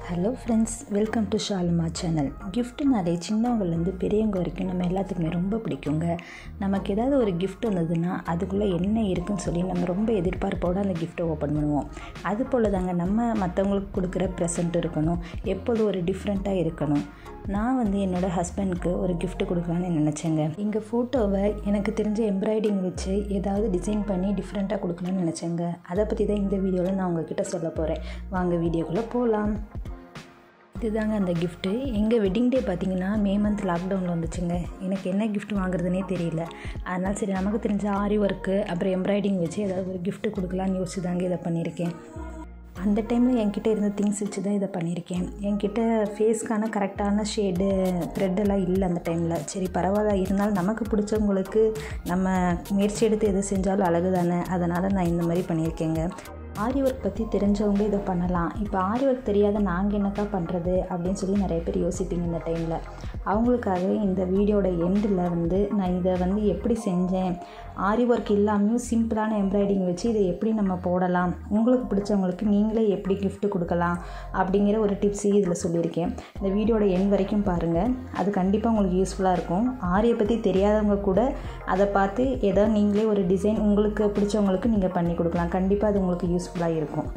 hello friends welcome to Shaluma channel gift நிறைய சின்னவங்கலேருந்து பெரியவங்க வரைக்கும் நம்ம எல்லாத்துக்குமே ரொம்ப பிடிக்குங்க நமக்கு ஏதாவது ஒரு gift வந்ததுன்னா அதுக்குள்ளே என்ன இருக்குன்னு சொல்லி நம்ம ரொம்ப எதிர்பார்ப்போடு அந்த கிஃப்ட்டை ஓப்பன் பண்ணுவோம் அது போல் தாங்க நம்ம மற்றவங்களுக்கு கொடுக்குற ப்ரெசன்ட் இருக்கணும் எப்போதும் ஒரு டிஃப்ரெண்ட்டாக இருக்கணும் நான் வந்து என்னோடய ஹஸ்பண்டுக்கு ஒரு gift கொடுக்கலான்னு நினச்சேங்க எங்கள் ஃபோட்டோவை எனக்கு தெரிஞ்ச எம்ப்ராய்டிங் வச்சு ஏதாவது டிசைன் பண்ணி டிஃப்ரெண்ட்டாக கொடுக்கலான்னு நினச்சேங்க அதை பற்றி தான் இந்த வீடியோவில் நான் உங்ககிட்ட சொல்ல போகிறேன் வாங்க வீடியோக்குள்ளே போகலாம் இதுதாங்க அந்த கிஃப்ட்டு எங்கள் வெட்டிங் டே பார்த்தீங்கன்னா மே மந்த் லாக்டவுனில் வந்துச்சுங்க எனக்கு என்ன gift வாங்குறதுனே தெரியல அதனால் சரி நமக்கு தெரிஞ்ச ஆரி ஒர்க்கு அப்புறம் எம்ப்ராய்டிங் வச்சு ஏதாவது ஒரு gift கொடுக்கலான்னு யோசிச்சு தாங்க இதை பண்ணியிருக்கேன் அந்த டைமில் என்கிட்ட இருந்த திங்ஸ் வச்சு தான் இதை பண்ணியிருக்கேன் என்கிட்ட ஃபேஸ்க்கான கரெக்டான ஷேடு த்ரெட்டெல்லாம் இல்லை அந்த டைமில் சரி பரவாயில்ல இருந்தாலும் நமக்கு பிடிச்சவங்களுக்கு நம்ம முயற்சி எடுத்து எது செஞ்சாலும் அழகு தானே அதனால் நான் இந்த மாதிரி பண்ணியிருக்கேங்க ஆரி ஒர்க் பற்றி தெரிஞ்சவங்க இதை பண்ணலாம் இப்போ ஆரி ஒர்க் தெரியாத நாங்கள் என்னக்கா பண்ணுறது அப்படின்னு சொல்லி நிறைய பேர் யோசிப்பீங்க இந்த டைமில் அவங்களுக்காக இந்த வீடியோட எண்டில் வந்து நான் இதை வந்து எப்படி செஞ்சேன் ஆரி ஒர்க் இல்லாமையும் சிம்பிளான எம்ப்ராய்டிங் வச்சு இதை எப்படி நம்ம போடலாம் உங்களுக்கு பிடிச்சவங்களுக்கு நீங்களே எப்படி gift கொடுக்கலாம் அப்படிங்கிற ஒரு டிப்ஸையும் இதில் சொல்லியிருக்கேன் இந்த வீடியோட எண்ட் வரைக்கும் பாருங்கள் அது கண்டிப்பாக உங்களுக்கு யூஸ்ஃபுல்லாக இருக்கும் ஆரியை பற்றி தெரியாதவங்க கூட அதை பார்த்து ஏதோ நீங்களே ஒரு டிசைன் உங்களுக்கு பிடிச்சவங்களுக்கு நீங்கள் பண்ணி கொடுக்கலாம் கண்டிப்பாக அது உங்களுக்கு யூஸ்ஃபுல்லாக இருக்கும்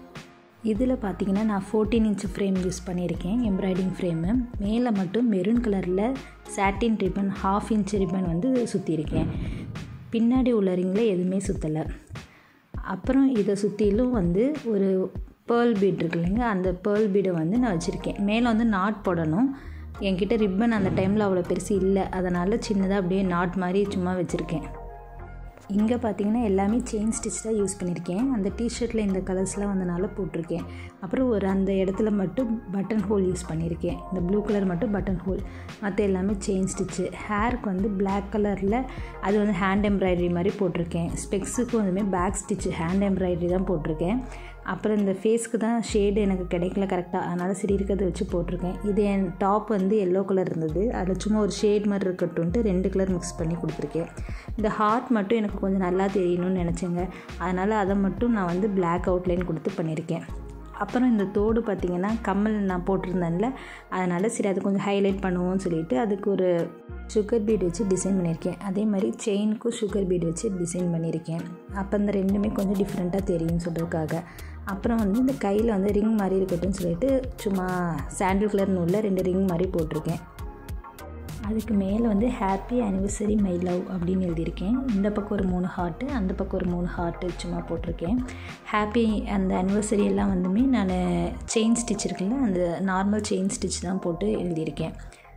இதில் பார்த்தீங்கன்னா நான் ஃபோர்டீன் இன்ச் ஃப்ரேம் யூஸ் பண்ணியிருக்கேன் எம்ப்ராய்டிங் ஃப்ரேமு மேலே மட்டும் மெரூன் கலரில் satin ribbon half inch ribbon வந்து சுற்றியிருக்கேன் பின்னாடி உள்ள ரிங்கில் எதுவுமே சுற்றலை அப்புறம் இதை சுற்றிலும் வந்து ஒரு பேர்ல் பீட் இருக்கு இல்லைங்க அந்த பேர்ல் பீடை வந்து நான் வச்சுருக்கேன் மேலே வந்து நாட் போடணும் என்கிட்ட ரிப்பன் அந்த டைமில் அவ்வளோ பெருசு இல்லை அதனால் சின்னதாக அப்படியே நாட் மாதிரி சும்மா வச்சுருக்கேன் இங்கே பார்த்தீங்கன்னா எல்லாமே செயின் ஸ்டிச் தான் யூஸ் பண்ணியிருக்கேன் அந்த டிஷர்ட்டில் இந்த கலர்ஸ்லாம் வந்தனால போட்டிருக்கேன் அப்புறம் ஒரு அந்த இடத்துல மட்டும் பட்டன் ஹோல் யூஸ் பண்ணியிருக்கேன் இந்த ப்ளூ கலர் மட்டும் பட்டன் ஹோல் மற்ற எல்லாமே செயின் ஸ்டிச்சு ஹேருக்கு வந்து பிளாக் கலரில் அது வந்து ஹேண்ட் எம்ப்ராய்டரி மாதிரி போட்டிருக்கேன் ஸ்பெக்ஸுக்கும் வந்துமே பேக் ஸ்டிச்சு ஹேண்ட் எம்ப்ராய்டரி தான் போட்டிருக்கேன் அப்புறம் இந்த ஃபேஸ்க்கு தான் ஷேடு எனக்கு கிடைக்கல கரெக்டாக அதனால் சரி இருக்கிறத வச்சு போட்டிருக்கேன் இது என் டாப் வந்து எல்லோ கலர் இருந்தது அதில் சும்மா ஒரு ஷேட் மாதிரி இருக்கட்டும்ன்ட்டு ரெண்டு கலர் மிக்ஸ் பண்ணி கொடுத்துருக்கேன் இந்த ஹார்ட் மட்டும் எனக்கு கொஞ்சம் நல்லா தெரியணும்னு நினச்சேங்க அதனால் அதை மட்டும் நான் வந்து பிளாக் அவுட்லைன் கொடுத்து பண்ணியிருக்கேன் அப்புறம் இந்த தோடு பார்த்திங்கன்னா கம்மல் நான் போட்டிருந்தேன்ல அதனால் சரி அது கொஞ்சம் ஹைலைட் பண்ணுவோம்னு சொல்லிட்டு அதுக்கு ஒரு சுகர் பீட் வச்சு டிசைன் பண்ணியிருக்கேன் அதே மாதிரி செயினுக்கும் சுகர் பீட் வச்சு டிசைன் பண்ணியிருக்கேன் அப்போ இந்த ரெண்டுமே கொஞ்சம் டிஃப்ரெண்ட்டாக தெரியும்னு சொல்கிறதுக்காக அப்புறம் வந்து இந்த கையில் வந்து ரிங் மாதிரி இருக்கட்டும்னு சொல்லிட்டு சும்மா சாண்டில் கலர் நூலில் ரெண்டு ரிங் மாதிரி போட்டிருக்கேன் அதுக்கு மேலே வந்து ஹாப்பி ஆனிவர்சரி மை லவ் அப்படின்னு எழுதியிருக்கேன் இந்த பக்கம் ஒரு மூணு ஹார்ட்டு அந்த பக்கம் ஒரு மூணு ஹார்ட்டு சும்மா போட்டிருக்கேன் ஹாப்பி அந்த ஆனிவர்சரி எல்லாம் வந்துமே நான் செயின் ஸ்டிச் இருக்குல்ல அந்த நார்மல் செயின் ஸ்டிச் தான் போட்டு எழுதியிருக்கேன்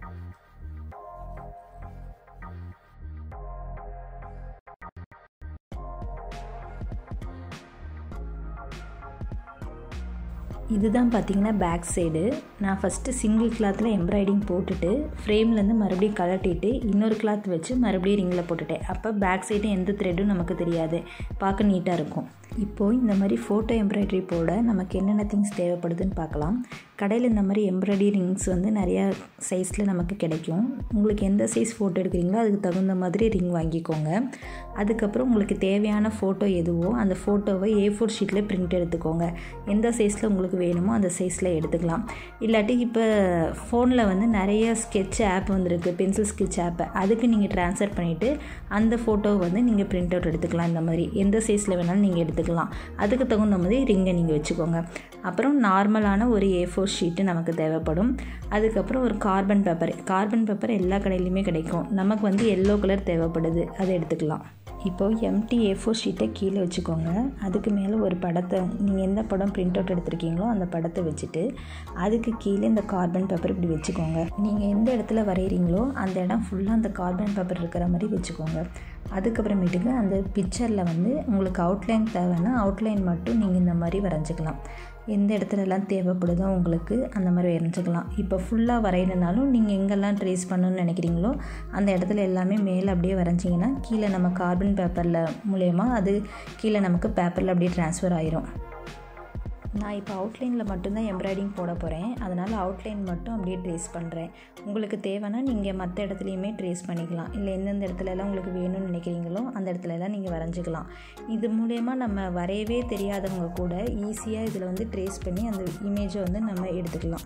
இதுதான் பார்த்தீங்கன்னா பேக் சைடு நான் ஃபஸ்ட்டு சிங்கிள் கிளாத்தில் எம்ப்ராய்டிங் போட்டுட்டு ஃப்ரேம்லேருந்து மறுபடியும் கலட்டிட்டு இன்னொரு கிளாத் வச்சு மறுபடியும் ரிங்கில் போட்டுட்டேன் அப்போ பேக் சைடு எந்த த்ரெட்டும் நமக்கு தெரியாது பார்க்க நீட்டாக இருக்கும் இப்போது இந்த மாதிரி ஃபோட்டோ எம்ப்ராய்டரி போட நமக்கு என்னென்ன திங்ஸ் தேவைப்படுதுன்னு பார்க்கலாம் கடையில் இந்த மாதிரி எம்ப்ராய்டரி ரிங்ஸ் வந்து நிறையா சைஸில் நமக்கு கிடைக்கும் உங்களுக்கு எந்த சைஸ் ஃபோட்டோ எடுக்கிறீங்களோ அதுக்கு தகுந்த மாதிரி ரிங் வாங்கிக்கோங்க அதுக்கப்புறம் உங்களுக்கு தேவையான ஃபோட்டோ எதுவோ அந்த ஃபோட்டோவை ஏ ஃபோர் ஷீட்டில் பிரிண்ட் எடுத்துக்கோங்க எந்த சைஸில் உங்களுக்கு வேணுமோ அந்த சைஸில் எடுத்துக்கலாம் இல்லாட்டி இப்போ ஃபோனில் வந்து நிறைய ஸ்கெட்ச் ஆப் வந்துருக்கு பென்சில் ஸ்கெட்ச் ஆப் அதுக்கு நீங்கள் ட்ரான்ஸ்ஃபர் பண்ணிவிட்டு அந்த ஃபோட்டோவை வந்து நீங்கள் பிரிண்ட் அவுட் எடுத்துக்கலாம் இந்த மாதிரி எந்த சைஸில் வேணாலும் நீங்கள் எடுத்துக்கலாம் அதுக்கு தகுந்த மாதிரி ரிங்கை நீங்கள் வச்சுக்கோங்க அப்புறம் நார்மலான ஒரு ஏ ஃபோர் ஷீட்டு நமக்கு தேவைப்படும் அதுக்கப்புறம் ஒரு கார்பன் பேப்பர் கார்பன் பேப்பர் எல்லா கடையிலையுமே கிடைக்கும் நமக்கு வந்து எல்லோ கலர் தேவைப்படுது அதை எடுத்துக்கலாம் இப்போது எம்டி ஏ ஃபோர் ஷீட்டை கீழே வச்சுக்கோங்க அதுக்கு மேலே ஒரு படத்தை நீங்கள் எந்த படம் பிரிண்ட் அவுட் எடுத்திருக்கீங்களோ அந்த படத்தை வச்சுட்டு அதுக்கு கீழே இந்த கார்பன் பேப்பர் இப்படி வச்சுக்கோங்க நீங்கள் எந்த இடத்துல வரைகிறீங்களோ அந்த இடம் ஃபுல்லாக அந்த கார்பன் பேப்பர் இருக்கிற மாதிரி வச்சுக்கோங்க அதுக்கப்புறமேட்டுக்கு அந்த பிக்சரில் வந்து உங்களுக்கு அவுட்லைன் தேவைன்னா அவுட்லைன் மட்டும் நீங்கள் இந்த மாதிரி வரைஞ்சிக்கலாம் எந்த இடத்துலலாம் தேவைப்படுதோ உங்களுக்கு அந்த மாதிரி வரைஞ்சிக்கலாம் இப்போ ஃபுல்லாக வரையணுனாலும் நீங்கள் எங்கெல்லாம் ட்ரேஸ் பண்ணணும்னு நினைக்கிறீங்களோ அந்த இடத்துல எல்லாமே மேலே அப்படியே வரைஞ்சிங்கன்னா கீழே நம்ம கார்பன் பேப்பரில் மூலயமா அது கீழே நமக்கு பேப்பரில் அப்படியே ட்ரான்ஸ்ஃபர் ஆயிரும் நான் இப்போ அவுட்லைனில் மட்டும்தான் எம்ப்ராய்டிங் போட போகிறேன் அதனால் அவுட்லைன் மட்டும் அப்படியே ட்ரேஸ் பண்ணுறேன் உங்களுக்கு தேவைன்னா நீங்கள் மற்ற இடத்துலையுமே ட்ரேஸ் பண்ணிக்கலாம் இல்லை எந்தெந்த இடத்துலலாம் உங்களுக்கு வேணும்னு நினைக்கிறீங்களோ அந்த இடத்துலலாம் நீங்கள் வரைஞ்சிக்கலாம் இது மூலயமா நம்ம வரையவே தெரியாதவங்க கூட ஈஸியாக இதில் வந்து ட்ரேஸ் பண்ணி அந்த இமேஜை வந்து நம்ம எடுத்துக்கலாம்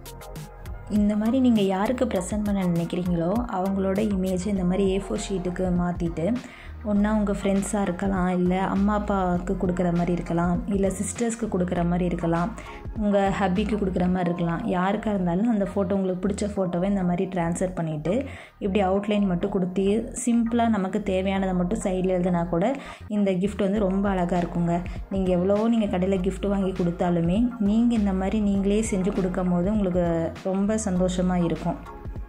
இந்த மாதிரி நீங்கள் யாருக்கு ப்ரெசென்ட் பண்ண நினைக்கிறீங்களோ அவங்களோட இமேஜை இந்த மாதிரி ஏ ஃபோர் ஷீட்டுக்கு மாற்றிட்டு ஒன்றா உங்கள் ஃப்ரெண்ட்ஸாக இருக்கலாம் இல்லை அம்மா அப்பாவுக்கு கொடுக்குற மாதிரி இருக்கலாம் இல்லை சிஸ்டர்ஸ்க்கு கொடுக்குற மாதிரி இருக்கலாம் உங்கள் ஹப்பிக்கு கொடுக்குற மாதிரி இருக்கலாம் யாருக்காக இருந்தாலும் அந்த ஃபோட்டோ உங்களுக்கு பிடிச்ச ஃபோட்டோவை இந்த மாதிரி ட்ரான்ஸ்ஃபர் பண்ணிவிட்டு இப்படி அவுட்லைன் மட்டும் கொடுத்து சிம்பிளாக நமக்கு தேவையானதை மட்டும் சைடில் எழுதுனா கூட இந்த கிஃப்ட் வந்து ரொம்ப அழகாக இருக்குங்க நீங்கள் எவ்வளோ நீங்கள் கடையில் கிஃப்ட் வாங்கி கொடுத்தாலுமே நீங்கள் இந்த மாதிரி நீங்களே செஞ்சு கொடுக்கும் போது உங்களுக்கு ரொம்ப சந்தோஷமாக இருக்கும்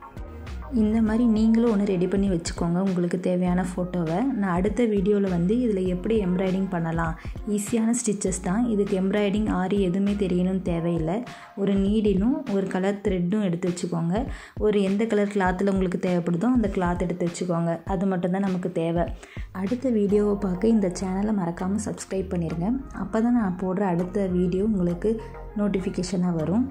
இந்த மாதிரி நீங்களும் ஒன்று ரெடி பண்ணி வச்சுக்கோங்க உங்களுக்கு தேவையான ஃபோட்டோவை நான் அடுத்த வீடியோவில் வந்து இதில் எப்படி எம்ப்ராய்டிங் பண்ணலாம் ஈஸியான ஸ்டிச்சஸ் தான் இதுக்கு எம்ப்ராய்டிங் ஆரி எதுவுமே தெரியணும்னு தேவையில்லை ஒரு நீடிலும் ஒரு கலர் த்ரெட்டும் எடுத்து வச்சுக்கோங்க ஒரு எந்த கலர் கிளாத்தில் உங்களுக்கு தேவைப்படுதோ அந்த கிளாத் எடுத்து வச்சுக்கோங்க அது மட்டும்தான் நமக்கு தேவை அடுத்த வீடியோவை பார்க்க இந்த சேனலை மறக்காமல் சப்ஸ்கிரைப் பண்ணிடுங்க அப்போ தான் நான் போடுற அடுத்த வீடியோ உங்களுக்கு நோட்டிஃபிகேஷனாக வரும்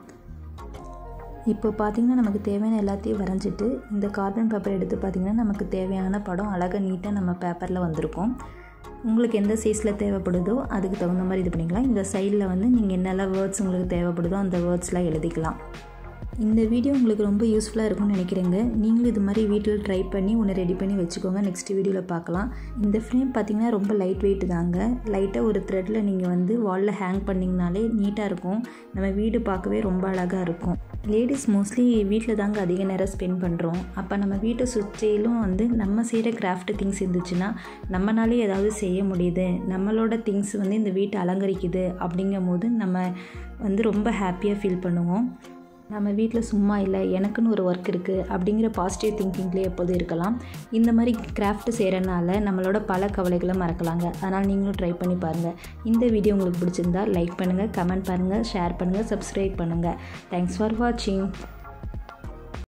இப்போ பார்த்திங்கன்னா நமக்கு தேவையான எல்லாத்தையும் வரைஞ்சிட்டு இந்த கார்பன் பேப்பர் எடுத்து பார்த்திங்கன்னா நமக்கு தேவையான படம் அழகாக நீட்டாக நம்ம பேப்பரில் வந்திருக்கும் உங்களுக்கு எந்த சைஸில் தேவைப்படுதோ அதுக்கு தகுந்த மாதிரி இது பண்ணிக்கலாம் இந்த சைடில் வந்து நீங்கள் என்னெல்லாம் வேர்ட்ஸ் உங்களுக்கு தேவைப்படுதோ அந்த வேர்ட்ஸ்லாம் எழுதிக்கலாம் இந்த வீடியோ உங்களுக்கு ரொம்ப யூஸ்ஃபுல்லாக இருக்கும்னு நினைக்கிறேங்க நீங்களும் இது மாதிரி வீட்டில் ட்ரை பண்ணி ஒன்று ரெடி பண்ணி வச்சுக்கோங்க நெக்ஸ்ட் வீடியோவில் பார்க்கலாம் இந்த ஃப்ரேம் பார்த்திங்கன்னா ரொம்ப லைட் வெயிட் தாங்க லைட்டாக ஒரு த்ரெட்டில் நீங்கள் வந்து வாலில் ஹேங் பண்ணிங்கனாலே நீட்டாக இருக்கும் நம்ம வீடு பார்க்கவே ரொம்ப அழகாக இருக்கும் லேடிஸ் மோஸ்ட்லி வீட்டில் தாங்க அதிக நேரம் ஸ்பெண்ட் பண்ணுறோம் அப்போ நம்ம வீட்டை சுற்றிலும் வந்து நம்ம செய்கிற கிராஃப்ட் திங்ஸ் இருந்துச்சுன்னா நம்மளாலே ஏதாவது செய்ய முடியுது நம்மளோட திங்ஸ் வந்து இந்த வீட்டை அலங்கரிக்குது அப்படிங்கும் போது நம்ம வந்து ரொம்ப ஹாப்பியாக ஃபீல் பண்ணுவோம் நம்ம வீட்டில் சும்மா இல்லை எனக்குன்னு ஒரு ஒர்க் இருக்குது அப்படிங்கிற பாசிட்டிவ் திங்கிங்லேயே எப்போதும் இருக்கலாம் இந்த மாதிரி கிராஃப்ட் செய்கிறனால நம்மளோட பல கவலைகளை மறக்கலாங்க அதனால் நீங்களும் ட்ரை பண்ணி பாருங்கள் இந்த வீடியோ உங்களுக்கு பிடிச்சிருந்தா லைக் பண்ணுங்கள் கமெண்ட் பண்ணுங்கள் ஷேர் பண்ணுங்கள் சப்ஸ்கிரைப் பண்ணுங்கள் தேங்க்ஸ் ஃபார் வாட்சிங்